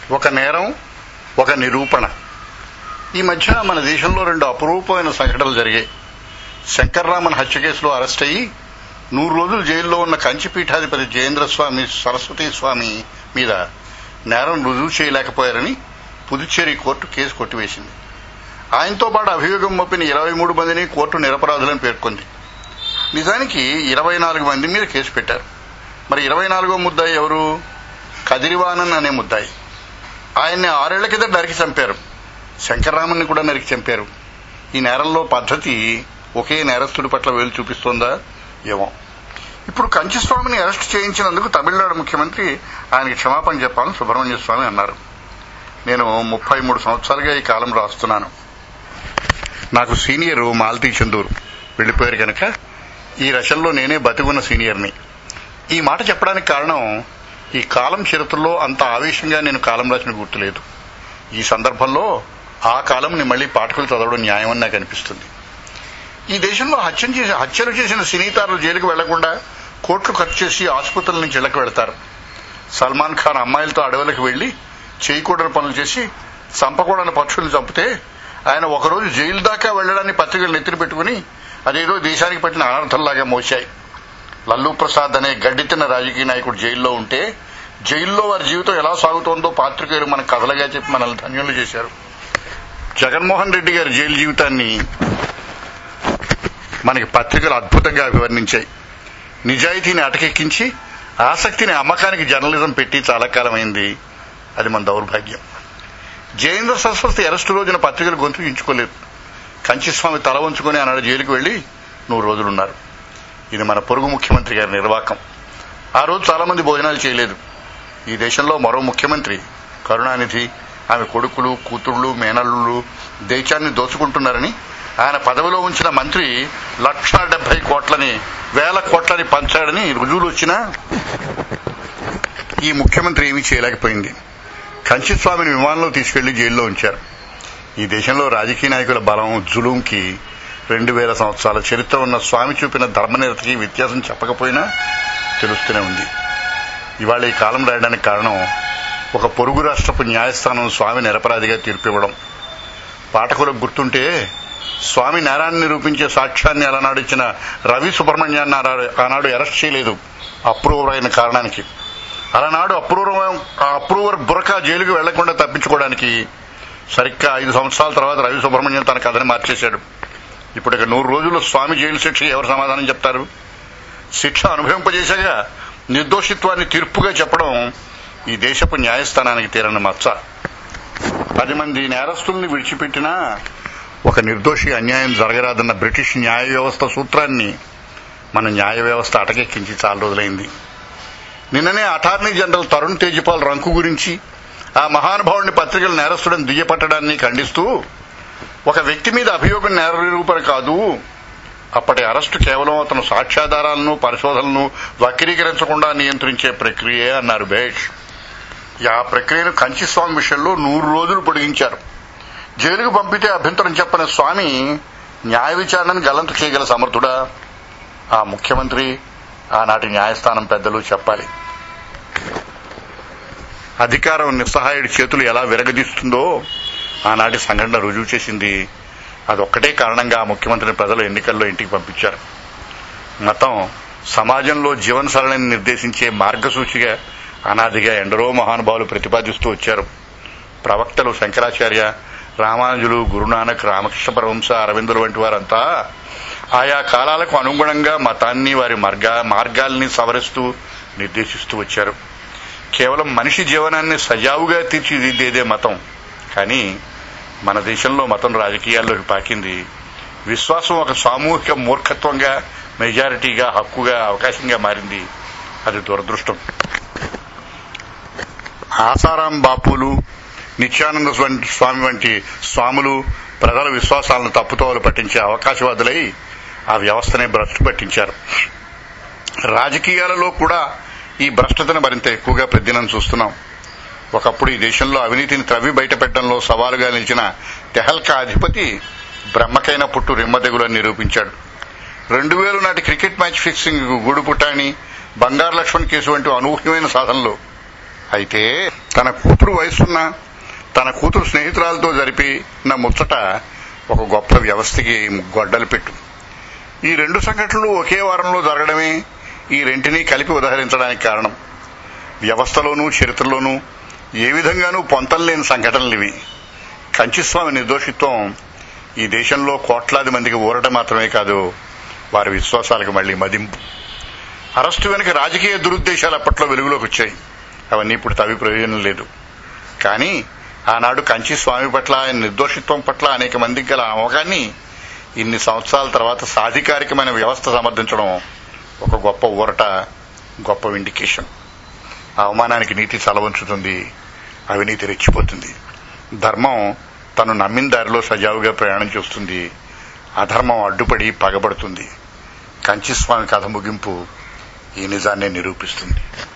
ఒక నేరం ఒక నిరూపణ ఈ మధ్య మన దేశంలో రెండు అపురూపమైన సంఘటనలు జరిగాయి శంకర్రామన్ హత్య కేసులో అరెస్ట్ అయ్యి నూరు రోజులు జైల్లో ఉన్న కంచిపీఠాధిపతి జయేంద్ర స్వామి సరస్వతి స్వామి మీద నేరం రుజువు చేయలేకపోయారని పుదుచ్చేరి కోర్టు కేసు కొట్టివేసింది ఆయనతో పాటు అభియోగం మోపిన ఇరవై మూడు మందిని కోర్టు నిరపరాధులని పేర్కొంది నిజానికి ఇరవై నాలుగు మంది మీద కేసు పెట్టారు మరి ఇరవై నాలుగో ముద్దాయి ఎవరు కదిరివానన్ అనే ముద్దాయి ఆయన్ని ఆరేళ్ల కింద నరికి చంపారు శంకర్రామన్ని కూడా నరికి చంపారు ఈ నేరంలో పద్ధతి ఒకే నేరస్తుడి పట్ల వేలు చూపిస్తోందా ఏమో ఇప్పుడు కంచిస్వామిని అరెస్ట్ చేయించినందుకు తమిళనాడు ముఖ్యమంత్రి ఆయనకి క్షమాపణ చెప్పాలని సుబ్రహ్మణ్య స్వామి అన్నారు నేను ముప్పై మూడు సంవత్సరాలుగా ఈ కాలం రాస్తున్నాను నాకు సీనియర్ మాలతీ చందూర్ వెళ్లిపోయారు కనుక ఈ రచనలో నేనే బతికున్న సీనియర్ని ఈ మాట చెప్పడానికి కారణం ఈ కాలం చరిత్రలో అంత ఆవేశంగా నేను కాలం రాసిన గుర్తులేదు ఈ సందర్భంలో ఆ కాలంని మళ్లీ పాఠకులు చదవడం న్యాయమని నాకు అనిపిస్తుంది ఈ దేశంలో హత్యం చేసి హత్యలు చేసిన సినీతారులు జైలుకు వెళ్లకుండా కోట్లు ఖర్చు చేసి ఆసుపత్రుల నుంచి ఇళ్లకు వెళతారు సల్మాన్ ఖాన్ అమ్మాయిలతో అడవులకు వెళ్లి చేయకూడని పనులు చేసి చంపకూడని పక్షుల్ని చంపితే ఆయన ఒకరోజు జైలు దాకా వెళ్లడాన్ని పత్రికలు నెత్తిన పెట్టుకుని అదేదో దేశానికి పట్టిన అనర్థంలాగా మోశాయి లల్లూ ప్రసాద్ అనే గడ్డితిన్న రాజకీయ నాయకుడు జైల్లో ఉంటే జైల్లో వారి జీవితం ఎలా సాగుతోందో పాత్రికేయులు మన కథలుగా చెప్పి మనల్ని ధన్యులు చేశారు జగన్మోహన్ రెడ్డి గారి జైలు జీవితాన్ని మనకి పత్రికలు అద్భుతంగా వివరించాయి నిజాయితీని అటకెక్కించి ఆసక్తిని అమ్మకానికి జర్నలిజం పెట్టి చాలా కాలమైంది అది మన దౌర్భాగ్యం జయేంద్ర సరస్వతి అరెస్టు రోజున పత్రికలు గొంతు ఇంచుకోలేదు కంచిస్వామి తల వంచుకొని ఆనాడు జైలుకు వెళ్లి నూరు రోజులున్నారు ఇది మన పొరుగు ముఖ్యమంత్రి గారి నిర్వాకం ఆ రోజు చాలా మంది భోజనాలు చేయలేదు ఈ దేశంలో మరో ముఖ్యమంత్రి కరుణానిధి ఆమె కొడుకులు కూతుళ్లు మేనల్లులు దేశాన్ని దోచుకుంటున్నారని ఆయన పదవిలో ఉంచిన మంత్రి లక్ష డెబ్బై కోట్లని వేల కోట్లని పంచాడని రుజువులు వచ్చినా ఈ ముఖ్యమంత్రి ఏమీ చేయలేకపోయింది కంచిస్వామిని విమానంలో తీసుకెళ్లి జైల్లో ఉంచారు ఈ దేశంలో రాజకీయ నాయకుల బలం జులుంకి రెండు వేల సంవత్సరాల చరిత్ర ఉన్న స్వామి చూపిన ధర్మనిరతికి వ్యత్యాసం చెప్పకపోయినా తెలుస్తూనే ఉంది ఇవాళ ఈ కాలం రాయడానికి కారణం ఒక పొరుగు రాష్ట్రపు న్యాయస్థానం స్వామి నిరపరాధిగా తీర్పివ్వడం పాఠకులకు గుర్తుంటే స్వామి నేరాన్ని నిరూపించే సాక్ష్యాన్ని అలనాడు ఇచ్చిన రవి సుబ్రహ్మణ్యాన్ని ఆనాడు అరెస్ట్ చేయలేదు అప్రూవర్ అయిన కారణానికి అలనాడు అప్రూవర్ అప్రూవర్ బురకా జైలుకు వెళ్లకుండా తప్పించుకోవడానికి సరిగ్గా ఐదు సంవత్సరాల తర్వాత రవి సుబ్రహ్మణ్యం తన కథని మార్చేశాడు ఇప్పుడు ఇక నూరు రోజుల్లో స్వామి జైలు శిక్ష ఎవరు సమాధానం చెప్తారు శిక్ష అనుభవింపజేశాక నిర్దోషిత్వాన్ని తీర్పుగా చెప్పడం ఈ దేశపు న్యాయస్థానానికి తీరని మచ్చ పది మంది నేరస్తుల్ని విడిచిపెట్టినా ఒక నిర్దోషి అన్యాయం జరగరాదన్న బ్రిటిష్ న్యాయ వ్యవస్థ సూత్రాన్ని మన న్యాయ వ్యవస్థ అటకెక్కించి చాలా రోజులైంది నిన్ననే అటార్నీ జనరల్ తరుణ్ తేజ్పాల్ రంకు గురించి ఆ మహానుభావుడిని పత్రికలు నేరస్తుడని దుయ్యపట్టడాన్ని ఖండిస్తూ ఒక వ్యక్తి మీద అభియోగం నేర నిరూపణ కాదు అప్పటి అరెస్టు కేవలం అతను సాక్ష్యాధారాలను పరిశోధనలను వక్రీకరించకుండా నియంత్రించే ప్రక్రియ అన్నారు బేష్ ఆ ప్రక్రియను కంచిస్వామి విషయంలో నూరు రోజులు పొడిగించారు జైలుకు పంపితే అభ్యంతరం చెప్పని స్వామి న్యాయ విచారణను గల్లంతు చేయగల సమర్థుడా ఆ ముఖ్యమంత్రి ఆనాటి న్యాయస్థానం పెద్దలు చెప్పాలి అధికారం నిస్సహాయుడి చేతులు ఎలా విరగదీస్తుందో ఆనాటి సంఘటన రుజువు చేసింది అదొక్కటే కారణంగా ఆ ముఖ్యమంత్రిని ప్రజలు ఎన్నికల్లో ఇంటికి పంపించారు మతం సమాజంలో జీవన సరళిని నిర్దేశించే మార్గసూచిగా అనాదిగా ఎందరో మహానుభావులు ప్రతిపాదిస్తూ వచ్చారు ప్రవక్తలు శంకరాచార్య రామానుజులు గురునానక్ రామకృష్ణ పరవంశ అరవిందులు వంటి వారంతా ఆయా కాలాలకు అనుగుణంగా మతాన్ని వారి మార్గ మార్గాల్ని సవరిస్తూ నిర్దేశిస్తూ వచ్చారు కేవలం మనిషి జీవనాన్ని సజావుగా తీర్చిదిద్దేదే మతం కానీ మన దేశంలో మతం రాజకీయాల్లోకి పాకింది విశ్వాసం ఒక సామూహిక మూర్ఖత్వంగా మెజారిటీగా హక్కుగా అవకాశంగా మారింది అది దురదృష్టం ఆసారాం బాపులు నిత్యానంద స్వామి వంటి స్వాములు ప్రజల విశ్వాసాలను తప్పుతోవలు పట్టించే అవకాశవాదులై ఆ వ్యవస్థనే భ్రష్టు పట్టించారు రాజకీయాలలో కూడా ఈ భ్రష్టతను మరింత ఎక్కువగా ప్రదినం చూస్తున్నాం ఒకప్పుడు ఈ దేశంలో అవినీతిని త్రవ్వి బయటపెట్టడంలో సవాలుగా నిలిచిన తెహల్కా అధిపతి బ్రహ్మకైన పుట్టు రిమ్మదెగులని నిరూపించాడు రెండు వేల నాటి క్రికెట్ మ్యాచ్ ఫిక్సింగ్ గూడు పుట్టాని బంగారు లక్ష్మణ్ కేసు వంటి అనూహ్యమైన సాధనలు అయితే తన కూతురు వయసున్న తన కూతురు స్నేహితురాలతో జరిపి నా ముచ్చట ఒక గొప్ప వ్యవస్థకి గొడ్డలు పెట్టు ఈ రెండు సంఘటనలు ఒకే వారంలో జరగడమే ఈ రెంటిని కలిపి ఉదహరించడానికి కారణం వ్యవస్థలోనూ చరిత్రలోనూ ఏ విధంగానూ పొంతలేని సంఘటనలు ఇవి కంచిస్వామి నిర్దోషిత్వం ఈ దేశంలో కోట్లాది మందికి ఊరట మాత్రమే కాదు వారి విశ్వాసాలకు మళ్లీ మదింపు అరెస్టు వెనుక రాజకీయ దురుద్దేశాలు అప్పట్లో వెలుగులోకి వచ్చాయి అవన్నీ ఇప్పుడు తవి ప్రయోజనం లేదు కానీ ఆనాడు కంచి స్వామి పట్ల ఆయన నిర్దోషిత్వం పట్ల అనేక మందికి గల అవగాన్ని ఇన్ని సంవత్సరాల తర్వాత సాధికారికమైన వ్యవస్థ సమర్థించడం ఒక గొప్ప ఊరట గొప్ప ఇండికేషన్ అవమానానికి నీతి చలవంచుతుంది అవినీతి రెచ్చిపోతుంది ధర్మం తను నమ్మిన దారిలో సజావుగా ప్రయాణం చేస్తుంది అధర్మం అడ్డుపడి పగబడుతుంది కంచిస్వామి కథ ముగింపు ఈ నిజాన్నే నిరూపిస్తుంది